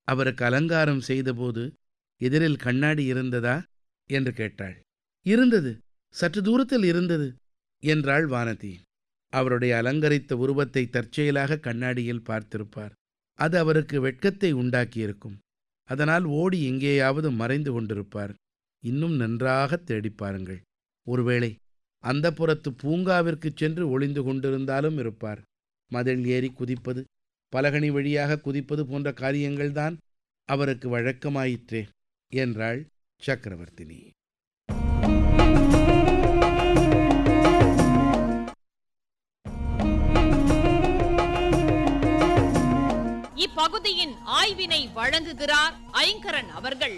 அவருக்கு அலங்காரம் செய்தபோது எதிரில் கண்ணாடி இருந்ததா என்று கேட்டாள் இருந்தது சற்று தூரத்தில் இருந்தது என்றாள் வானதி அவருடைய அலங்கரித்த உருவத்தை தற்செயலாக கண்ணாடியில் பார்த்திருப்பார் அது அவருக்கு வெட்கத்தை உண்டாக்கியிருக்கும் அதனால் ஓடி எங்கேயாவது மறைந்து கொண்டிருப்பார் இன்னும் நன்றாக தேடிப் பாருங்கள் ஒருவேளை அந்த புறத்து பூங்காவிற்குச் சென்று ஒளிந்து கொண்டிருந்தாலும் இருப்பார் மதில் ஏறி குதிப்பது பலகனி வழியாக குதிப்பது போன்ற காரியங்கள்தான் அவருக்கு வழக்கமாயிற்றே என்றாள் சக்கரவர்த்தினி இப்பகுதியின் ஆய்வினை வழங்குகிறார் ஐங்கரன் அவர்கள்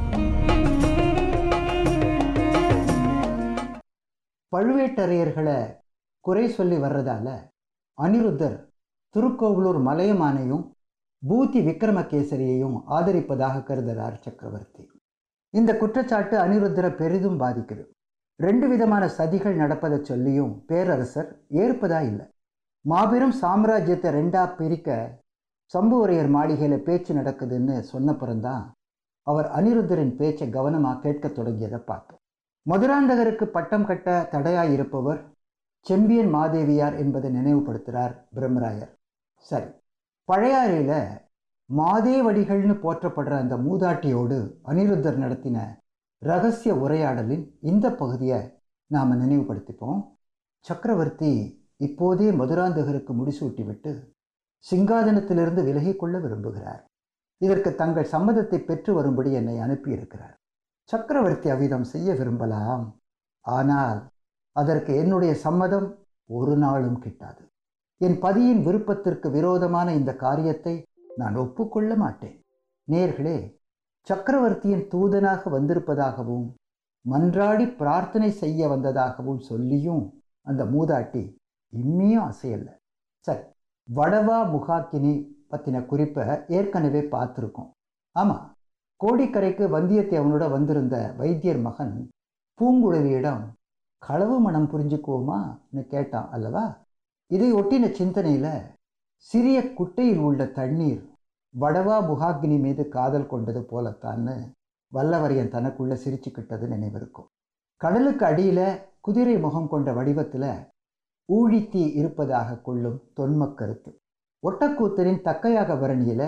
பழுவேட்டரையர்களை குறை சொல்லி வர்றதால அனிருத்தர் திருக்கோவலூர் மலையமானையும் பூதி விக்ரமகேசரியையும் ஆதரிப்பதாக கருதுகிறார் சக்கரவர்த்தி இந்த குற்றச்சாட்டு அனிருத்தரை பெரிதும் பாதிக்குது ரெண்டு விதமான சதிகள் நடப்பதை சொல்லியும் பேரரசர் ஏற்பதா இல்லை மாபெரும் சாம்ராஜ்யத்தை ரெண்டா பிரிக்க சம்புவரையர் மாளிகையில் பேச்சு நடக்குதுன்னு சொன்னப்புறம்தான் அவர் அனிருத்தரின் பேச்சை கவனமாக கேட்கத் தொடங்கியதை பார்த்தோம் மதுராந்தகருக்கு பட்டம் கட்ட தடையாயிருப்பவர் செம்பியன் மாதேவியார் என்பதை நினைவுபடுத்துகிறார் பிரம்மராயர் சரி பழையாறையில் மாதேவடிகள்னு போற்றப்படுற அந்த மூதாட்டியோடு அனிருத்தர் நடத்தின ரகசிய உரையாடலின் இந்த பகுதியை நாம் நினைவுபடுத்திப்போம் சக்கரவர்த்தி இப்போதே மதுராந்தகருக்கு முடிசூட்டிவிட்டு சிங்காதனத்திலிருந்து விலகிக் கொள்ள விரும்புகிறார் இதற்கு தங்கள் சம்மதத்தை பெற்று வரும்படி என்னை அனுப்பியிருக்கிறார் சக்கரவர்த்தி அவ்விதம் செய்ய விரும்பலாம் ஆனால் அதற்கு என்னுடைய சம்மதம் ஒரு நாளும் கிட்டாது என் பதியின் விருப்பத்திற்கு விரோதமான இந்த காரியத்தை நான் ஒப்புக்கொள்ள மாட்டேன் நேர்களே சக்கரவர்த்தியின் தூதனாக வந்திருப்பதாகவும் மன்றாடி பிரார்த்தனை செய்ய வந்ததாகவும் சொல்லியும் அந்த மூதாட்டி இம்மியும் அசையல்ல சரி வடவா முகாக்கினி பற்றின குறிப்பை ஏற்கனவே பார்த்துருக்கோம் ஆமாம் கோடிக்கரைக்கு வந்தியத்தேவனோட வந்திருந்த வைத்தியர் மகன் பூங்குழலியிடம் களவு மனம் புரிஞ்சுக்குவோமான்னு கேட்டான் அல்லவா இதை ஒட்டின சிந்தனையில் சிறிய குட்டையில் உள்ள தண்ணீர் வடவா முகாக்னி மீது காதல் கொண்டது போலத்தான்னு வல்லவரையன் தனக்குள்ள சிரிச்சுக்கிட்டது நினைவிருக்கும் கடலுக்கு அடியில் குதிரை முகம் கொண்ட வடிவத்தில் ஊழித்தீ இருப்பதாக கொள்ளும் தொன்மக் கருத்து ஒட்டக்கூத்தரின் தக்கையாக பரணியில்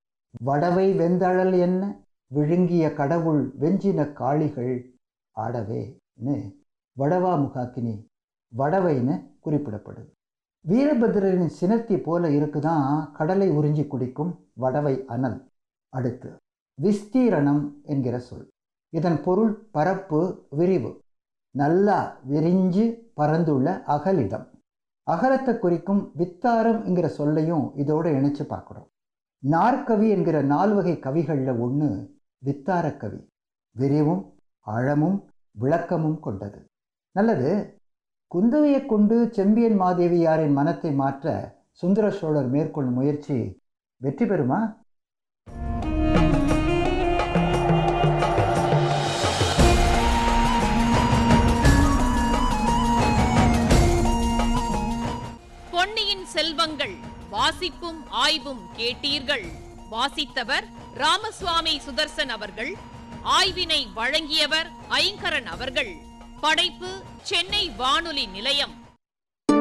வடவை வெந்தழல் என்ன விழுங்கிய கடவுள் வெஞ்சின காளிகள் ஆடவேன்னு வடவா முகாக்கினி வடவைன்னு குறிப்பிடப்படுது வீரபத்ரரின் சினத்தி போல இருக்குதான் கடலை உறிஞ்சி குடிக்கும் வடவை அனல் அடுத்து விஸ்தீரணம் என்கிற சொல் இதன் பொருள் பரப்பு விரிவு நல்லா விரிஞ்சு பறந்துள்ள அகலிடம் அகலத்தை குறிக்கும் வித்தாரம் என்கிற சொல்லையும் இதோடு இணைச்சு பார்க்குறோம் நாற்கவி என்கிற நால்வகை கவிகளில் ஒன்று வித்தார கவி விரிவும் ஆழமும் விளக்கமும் கொண்டது நல்லது குந்தவையை கொண்டு செம்பியன் மாதேவியாரின் மனத்தை மாற்ற சுந்தர சோழர் மேற்கொள்ளும் முயற்சி வெற்றி பெறுமா பொன்னியின் செல்வங்கள் வாசிப்பும் ஆய்வும் கேட்டீர்கள் வாசித்தவர் ராமசுவாமி சுதர்சன் அவர்கள் ஆய்வினை வழங்கியவர் ஐங்கரன் அவர்கள் படைப்பு சென்னை வானொலி நிலையம்